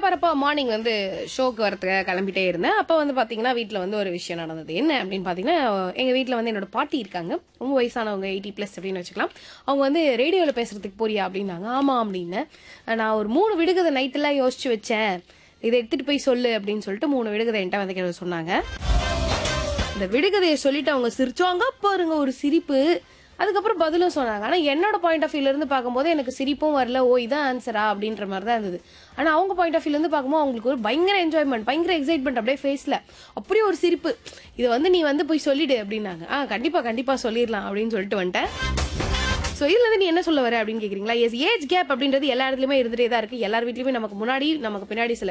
வரப்போ மார்னிங் வந்து ஷோக்கு வரதுக்கு கிளம்பிட்டே இருந்தேன் அப்போ வந்து பார்த்தீங்கன்னா வீட்டில் வந்து ஒரு விஷயம் நடந்தது என்ன அப்படின்னு பார்த்தீங்கன்னா எங்கள் வீட்டில் வந்து என்னோட பாட்டி இருக்காங்க ரொம்ப வயசானவங்க எயிட்டி ப்ளஸ் அப்படின்னு வச்சுக்கலாம் அவங்க வந்து ரேடியோவில் பேசுறதுக்கு போறியா அப்படின்னாங்க ஆமாம் அப்படின்னு நான் ஒரு மூணு விடுகதை நைட்டெல்லாம் யோசிச்சு வச்சேன் இதை எடுத்துட்டு போய் சொல்லு அப்படின்னு சொல்லிட்டு மூணு விடுகதை என்கிட்ட வந்து கேட்டு சொன்னாங்க இந்த விடுகதையை சொல்லிட்டு அவங்க சிரிச்சாங்க பாருங்க ஒரு சிரிப்பு அதுக்கப்புறம் பதிலும் சொன்னாங்க ஆனால் என்னோட பாயிண்ட் ஆஃப் வியூல இருந்து பார்க்கும்போது எனக்கு சிரிப்பும் வரல ஓ இதான் ஆன்சரா அப்படின்ற மாதிரி தான் இருந்தது ஆனால் அவங்க பாயிண்ட் ஆஃப் வியூல இருந்து பார்க்கும்போது அவங்களுக்கு ஒரு பயங்கர என்ஜாய்மெண்ட் பயங்கர எக்ஸைட்மெண்ட் அப்படியே ஃபேஸில் அப்படியே ஒரு சிரிப்பு இதை வந்து நீ வந்து போய் சொல்லிடு அப்படின்னாங்க ஆ கண்டிப்பாக கண்டிப்பாக சொல்லிடலாம் அப்படின்னு சொல்லிட்டு வந்துட்டேன் ஸோ இதுல இருந்து நீ என்ன சொல்ல வர அப்படின்னு கேக்குறீங்களா எஸ் ஏஜ் கேப் அப்படின்றது எல்லா இடத்துலயுமே இருந்துட்டே தான் இருக்கு எல்லார் வீட்லயுமே நமக்கு முன்னாடி நமக்கு பின்னாடி சில